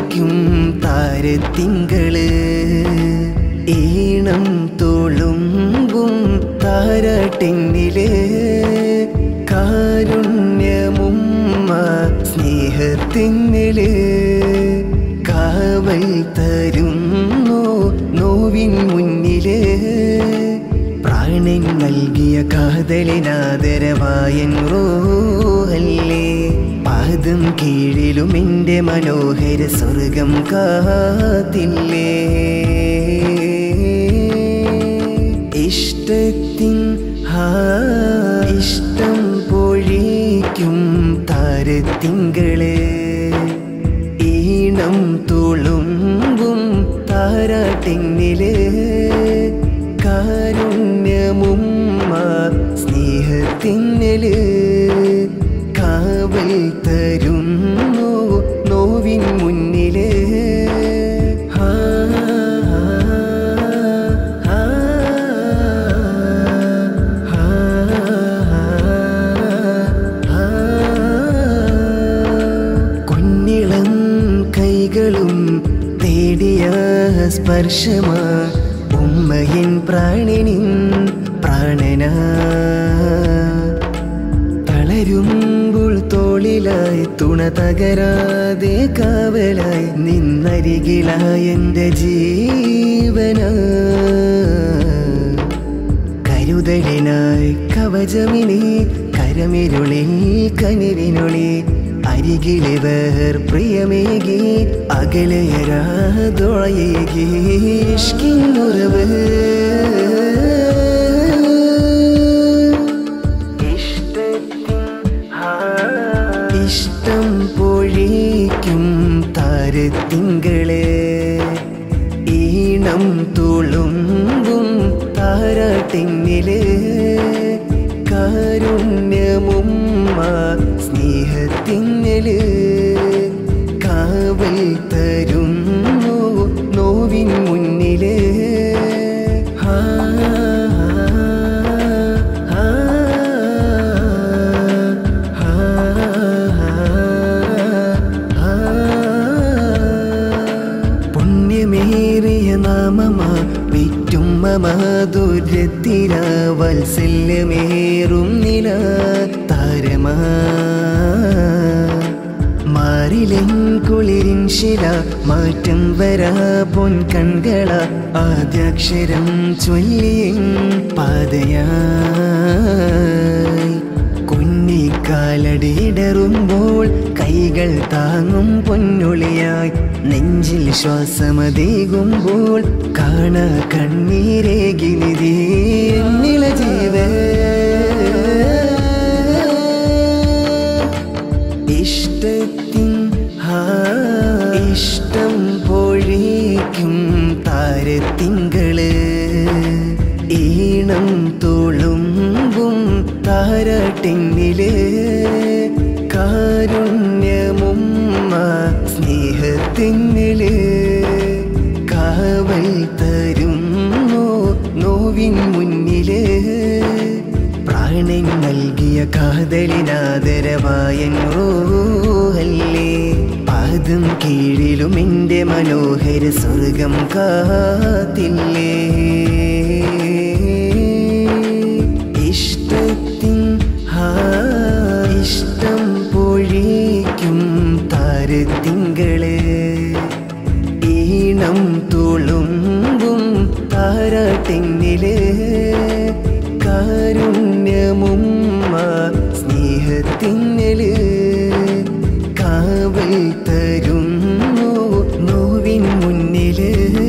പൊഴിക്കും താരത്തിങ്കള് ഈണം തോളുമ്പും താരാട്ടിന്നില് കാരുണ്യമുമ്മ സ്നേഹത്തിന്നില് കാവൽ തരുന്നു നോവിൻ മുന്നില് പ്രാണൻ നൽകിയ കാതലിനാദരവായൻ റോഹല്ലേ പാദം കീഴിലും എൻ്റെ മനോഹര സ്വർഗം കാത്തില്ലേ ഇഷ്ടത്തിൻ ഹാ ഇഷ്ടം പൊഴിക്കും താരത്തിങ്കള് ഈണം തുളുമ്പും താരാട്ടിങ്ങില് കാരുണ്യമുമ്മ സ്നേഹത്തിന്നല് കാവൽ തരുന്നു നോവിൻ മുന്നില് ആ, ആ, ആ, ആ, കുഞ്ഞിളം കൈകളും തേടിയ സ്പർശമാ ഉമ്മയിൻ പ്രാണനിൻ പ്രാണന തളരുമ്പോൾ തോളിലായി തുണ തകരാതെ കാവലായി നിന്നരികിലായി എൻ്റെ ജീവന കരുതലിനായി കവചമിനി കരമിരുളിൽ കനിവിനുളി അരികിലിവർ പ്രിയമേകി അകലയരാതൊഴയേകി ഇഷ്കിന്നുറവ് ഇഷ്ടം പൊഴിക്കും താരത്തിങ്കളെ ഈണം തുളുമ്പും താരാട്ടിങ്ങില് കാരുണ്യമുമ്മ സ്നേഹത്തിങ്ങല് കാവൽ തരുന്നു നോവിൻ മുന്നില് ആ, ആ, ആ, ആ, പുണ്യമേറിയ നാമമാ വിറ്റുമ്മ മാധുര്യത്തിര വത്സല്യമേറും നില താരമാ മാറിലെൻ കുളിരിൻ ശില മാറ്റം വരാ പൊൻ കൺകള ആദ്യാക്ഷരം ചൊല്ലിയൻ പാതയായി കുഞ്ഞിക്കാലടിയിടറുമ്പോൾ കൈകൾ താങ്ങും പൊന്നൊളിയായി നെഞ്ചിൽ ശ്വാസമതീകുമ്പോൾ കാണ കണ്ണീരേകി നിധി എന്നില ജീവ ഇഷ്ടത്തിൻ ഹാ ഇഷ്ടം പൊഴിക്കും താരത്തിങ്കള് ഈണം തുളുമ്പും താരാട്ടിങ്ങില് കാരുണ്യമുമ്മ സ്നേഹത്തിങ്ങില് കാവൽ തരുന്നു നോവിൻ മുന്നില് പ്രാണൻ നൽകിയ കാതലിനാദരവായൻ റോഹല്ലേ പാദം കീഴിലും എൻ്റെ മനോഹര സ്വർഗം കാത്തില്ലേ ഇഷ്ടത്തിൻ ഹാ ഇഷ്ടം പൊഴിക്കും താരത്തിങ്കള് ഈണം തുളുമ്പും താരാട്ടിങ്ങില് കാരുണ്യമുമ്മ സ്നേഹത്തിന്നല് കാവൽ തരുന്നു നോവിൻ മുന്നില്